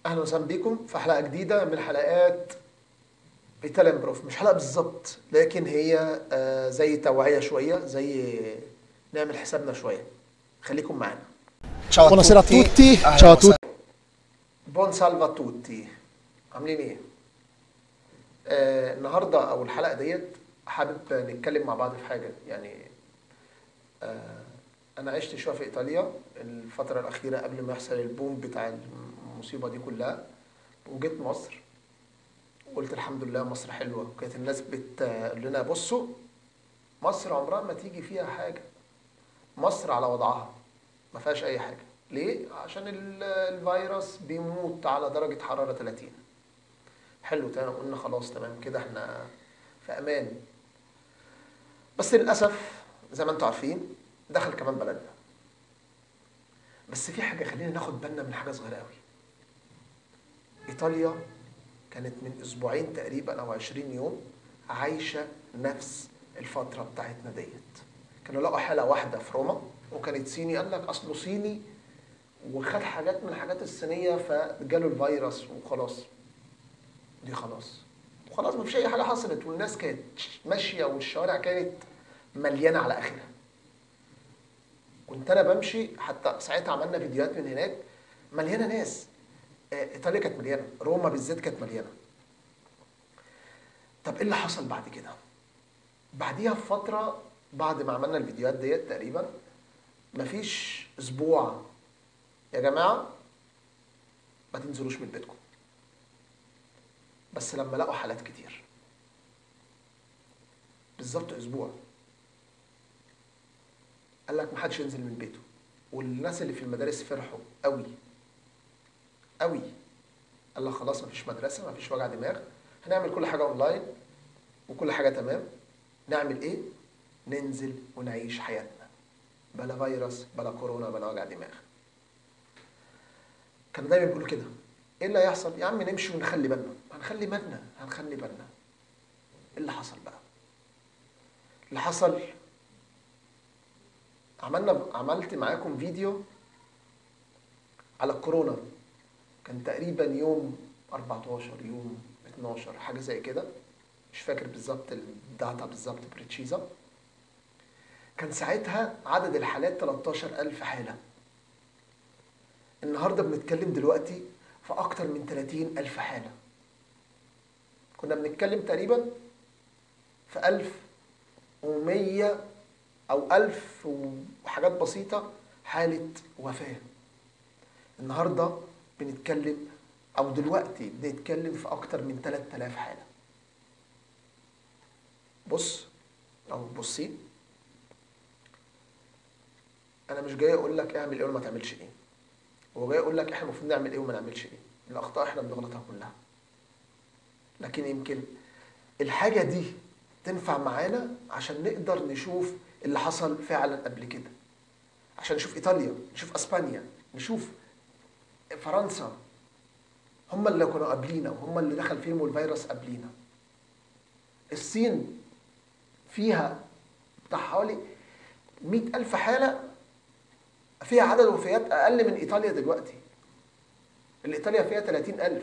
اهلا وسهلا بيكم في حلقه جديده من حلقات ايطاليان بروف مش حلقه بالظبط لكن هي آه، زي توعيه شويه زي نعمل حسابنا شويه خليكم معانا Ciao a Buonasera a tutti. tutti, أهلا ciao a وسهلا. tutti. بون سالفا توتي عاملين ايه آه النهارده او الحلقه ديت حابب نتكلم مع بعض في حاجه يعني آه انا عشت شويه في ايطاليا الفتره الاخيره قبل ما يحصل البوم بتاع المصيبه دي كلها وجيت مصر وقلت الحمد لله مصر حلوه وكانت الناس بتقول لنا بصوا مصر عمرها ما تيجي فيها حاجه مصر على وضعها ما فيهاش اي حاجه ليه عشان ال- الفيروس بيموت على درجه حراره 30 حلو تمام قلنا خلاص تمام كده احنا في امان بس للاسف زي ما انتم عارفين دخل كمان بلدنا بس في حاجه خلينا ناخد بالنا من حاجه صغيره قوي ايطاليا كانت من اسبوعين تقريبا او 20 يوم عايشه نفس الفتره بتاعتنا ديت كانوا لقوا حاله واحده في روما وكانت صيني قال لك اصله صيني وخد حاجات من الحاجات الصينيه فجاله الفيروس وخلاص دي خلاص وخلاص مفيش اي حاجه حصلت والناس كانت ماشيه والشوارع كانت مليانه على اخرها كنت انا بمشي حتى ساعتها عملنا فيديوهات من هناك مليانه ناس آه، ايطاليا كانت مليانه روما بالذات كانت مليانه طب ايه اللي حصل بعد كده بعديها بفتره بعد ما عملنا الفيديوهات ديت تقريبا مفيش اسبوع يا جماعه ما تنزلوش من بيتكم بس لما لقوا حالات كتير بالظبط اسبوع قال لك محدش ينزل من بيته والناس اللي في المدارس فرحوا قوي قوي قال لك خلاص مفيش مدرسه مفيش وجع دماغ هنعمل كل حاجه اونلاين وكل حاجه تمام نعمل ايه ننزل ونعيش حياتنا بلا فيروس بلا كورونا بلا وجع دماغ كانوا دايما بيقولوا كده ايه اللي هيحصل يا عم نمشي ونخلي بالنا هنخلي بالنا هنخلي بالنا ايه اللي حصل بقى اللي حصل عملنا عملت معاكم فيديو على الكورونا كان تقريبا يوم 14 يوم 12 حاجه زي كده مش فاكر بالظبط الداتا بالظبط بريتشيزا كان ساعتها عدد الحالات 13000 حاله النهارده بنتكلم دلوقتي في اكتر من 30 الف حاله كنا بنتكلم تقريبا في 1100 او 1000 وحاجات بسيطه حاله وفاه النهارده بنتكلم او دلوقتي بنتكلم في اكتر من 3000 حاله بص او بصي انا مش جاي اقول لك اعمل ايه وما تعملش ايه هو جاي يقول لك احنا المفروض نعمل ايه وما نعملش ايه الاخطاء احنا بنغلطها كلها لكن يمكن الحاجه دي تنفع معانا عشان نقدر نشوف اللي حصل فعلا قبل كده عشان نشوف ايطاليا نشوف اسبانيا نشوف فرنسا هم اللي كانوا قبلينا وهم اللي دخل فيهم الفيروس قبلينا الصين فيها بتاع حوالي مئة ألف حالة فيها عدد وفيات أقل من إيطاليا دلوقتي اللي إيطاليا فيها 30 ألف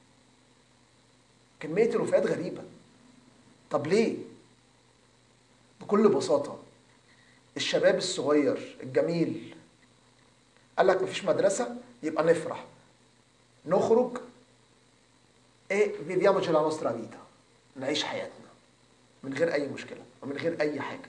كمية الوفيات غريبة طب ليه؟ بكل بساطة الشباب الصغير الجميل قال لك مفيش مدرسة يبقى نفرح نخرج ايه viviamoci la nostra vita نعيش حياتنا من غير أي مشكلة ومن غير أي حاجة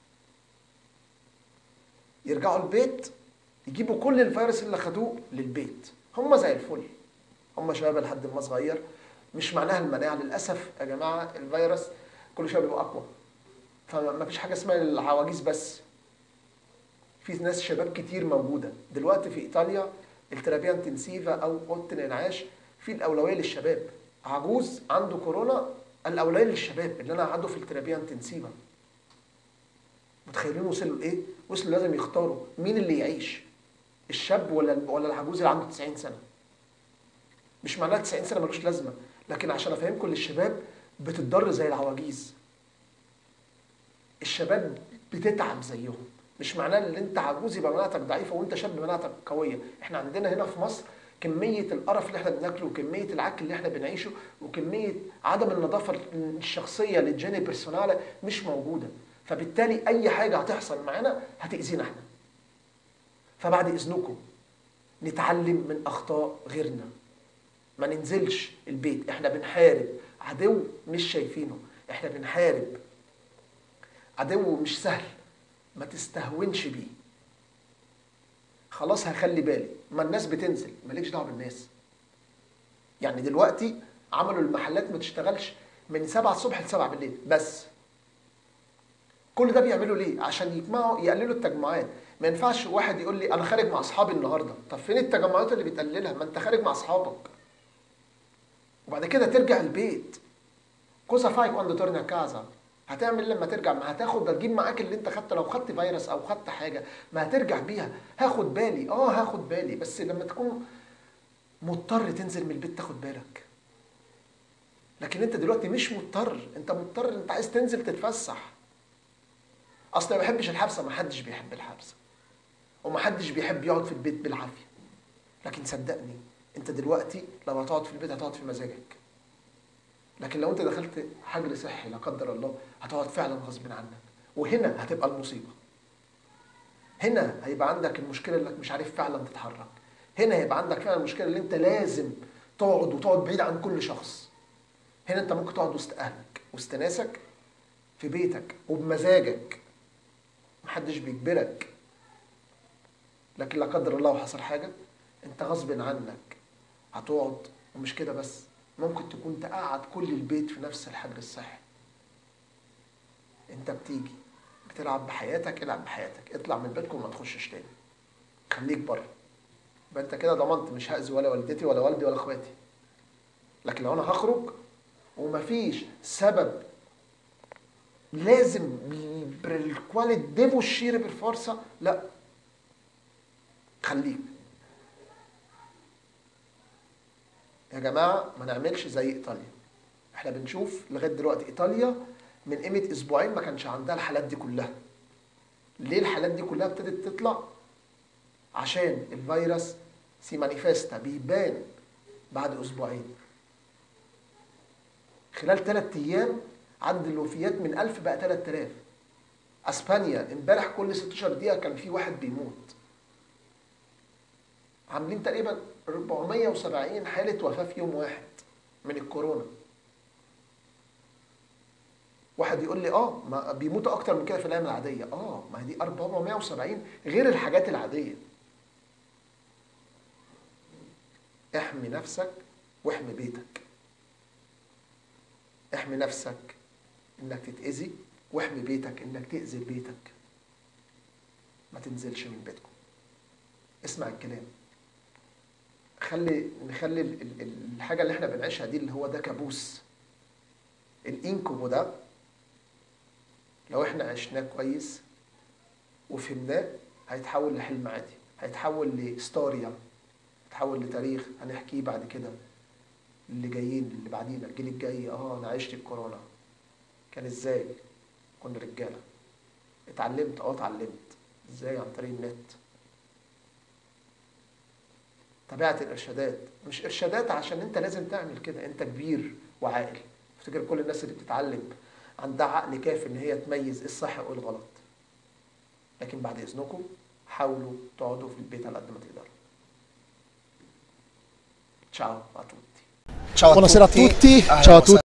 يرجعوا البيت يجيبوا كل الفيروس اللي خدوه للبيت هم زي الفل هم شباب لحد ما صغير مش معناها المناعه للاسف يا جماعه الفيروس كل شويه بيبقى اقوى فما فيش حاجه اسمها العواجيز بس في ناس شباب كتير موجوده دلوقتي في ايطاليا الترابيه انتنسيفا او اوضه الانعاش في الاولويه للشباب عجوز عنده كورونا الاولويه للشباب اللي انا قعدوا في الترابيه انتنسيفا متخيلين وصلوا لايه؟ وصلوا لازم يختاروا مين اللي يعيش الشاب ولا ولا العجوز اللي عنده 90 سنه مش معناها 90 سنه ملوش لازمه لكن عشان افهمكم الشباب بتتضر زي العواجيز الشباب بتتعب زيهم مش معناه ان انت عجوز يبقى مناعتك ضعيفه وانت شاب مناعتك قويه احنا عندنا هنا في مصر كميه القرف اللي احنا بناكله وكميه العك اللي احنا بنعيشه وكميه عدم النظافه الشخصيه للجانب بيرسونال مش موجوده فبالتالي اي حاجه هتحصل معانا هتاذينا احنا فبعد اذنكم نتعلم من اخطاء غيرنا ما ننزلش البيت احنا بنحارب عدو مش شايفينه احنا بنحارب عدو مش سهل ما تستهونش بيه خلاص هخلي بالي ما الناس بتنزل مالكش دعوه بالناس يعني دلوقتي عملوا المحلات ما تشتغلش من 7 الصبح ل 7 بالليل بس كل ده بيعملوا ليه عشان يجمعوا يقللوا التجمعات ما ينفعش واحد يقول لي انا خارج مع اصحابي النهارده طب فين التجمعات اللي بتقللها ما انت خارج مع اصحابك وبعد كده ترجع البيت كوزا فاي كواندو تورنا كازا هتعمل إيه لما ترجع ما هتاخد هتجيب معاك اللي انت خدته لو خدت فيروس او خدت حاجه ما هترجع بيها هاخد بالي اه هاخد بالي بس لما تكون مضطر تنزل من البيت تاخد بالك لكن انت دلوقتي مش مضطر انت مضطر انت عايز تنزل تتفسح اصل ما بحبش الحبسه ما حدش بيحب الحبسه وما حدش بيحب يقعد في البيت بالعافيه لكن صدقني انت دلوقتي لو هتقعد في البيت هتقعد في مزاجك لكن لو انت دخلت حجر صحي لا قدر الله هتقعد فعلا غصب عنك وهنا هتبقى المصيبه هنا هيبقى عندك المشكله انك مش عارف فعلا تتحرك هنا هيبقى عندك فعلا المشكله اللي انت لازم تقعد وتقعد بعيد عن كل شخص هنا انت ممكن تقعد وسط اهلك وسط ناسك في بيتك وبمزاجك محدش بيجبرك لكن لا قدر الله وحصل حاجه انت غصب عنك هتقعد ومش كده بس ممكن تكون تقعد كل البيت في نفس الحجر الصحي انت بتيجي بتلعب بحياتك العب بحياتك اطلع من بيتكم وما تخشش تاني خليك بره يبقى انت كده ضمنت مش هاذي ولا والدتي ولا والدي ولا اخواتي لكن لو انا هخرج ومفيش سبب لازم per il quale devo uscire per forza لا خليك يا جماعه ما نعملش زي ايطاليا احنا بنشوف لغايه دلوقتي ايطاليا من قيمه اسبوعين ما كانش عندها الحالات دي كلها ليه الحالات دي كلها ابتدت تطلع عشان الفيروس سي مانيفيستا بيبان بعد اسبوعين خلال ثلاث ايام عدد الوفيات من 1000 بقى 3000 اسبانيا امبارح كل 16 دقيقه كان في واحد بيموت عاملين تقريبا 470 حاله وفاه في يوم واحد من الكورونا واحد يقول لي اه ما بيموتوا اكتر من كده في الايام العاديه اه ما هي دي 470 غير الحاجات العاديه احمي نفسك واحمي بيتك احمي نفسك انك تتاذي واحمي بيتك انك تاذي بيتك ما تنزلش من بيتكم اسمع الكلام خلي نخلي ال- ال- الحاجه اللي احنا بنعيشها دي اللي هو ده كابوس الانكوبو ده لو احنا عشناه كويس وفهمناه هيتحول لحلم عادي هيتحول لستوريا هيتحول لتاريخ هنحكيه بعد كده اللي جايين اللي بعدينا الجيل الجاي اه انا عشت الكورونا كان ازاي كنا رجاله اتعلمت اه اتعلمت ازاي عن طريق النت تابعت الارشادات مش ارشادات عشان انت لازم تعمل كده انت كبير وعاقل افتكر كل الناس اللي بتتعلم عندها عقل كافي ان هي تميز ايه الصح وايه الغلط لكن بعد اذنكم حاولوا تقعدوا في البيت على قد ما تقدروا تشاو a tutti Ciao a Buonasera a tutti. tutti, Ahlan ciao a wa tutti.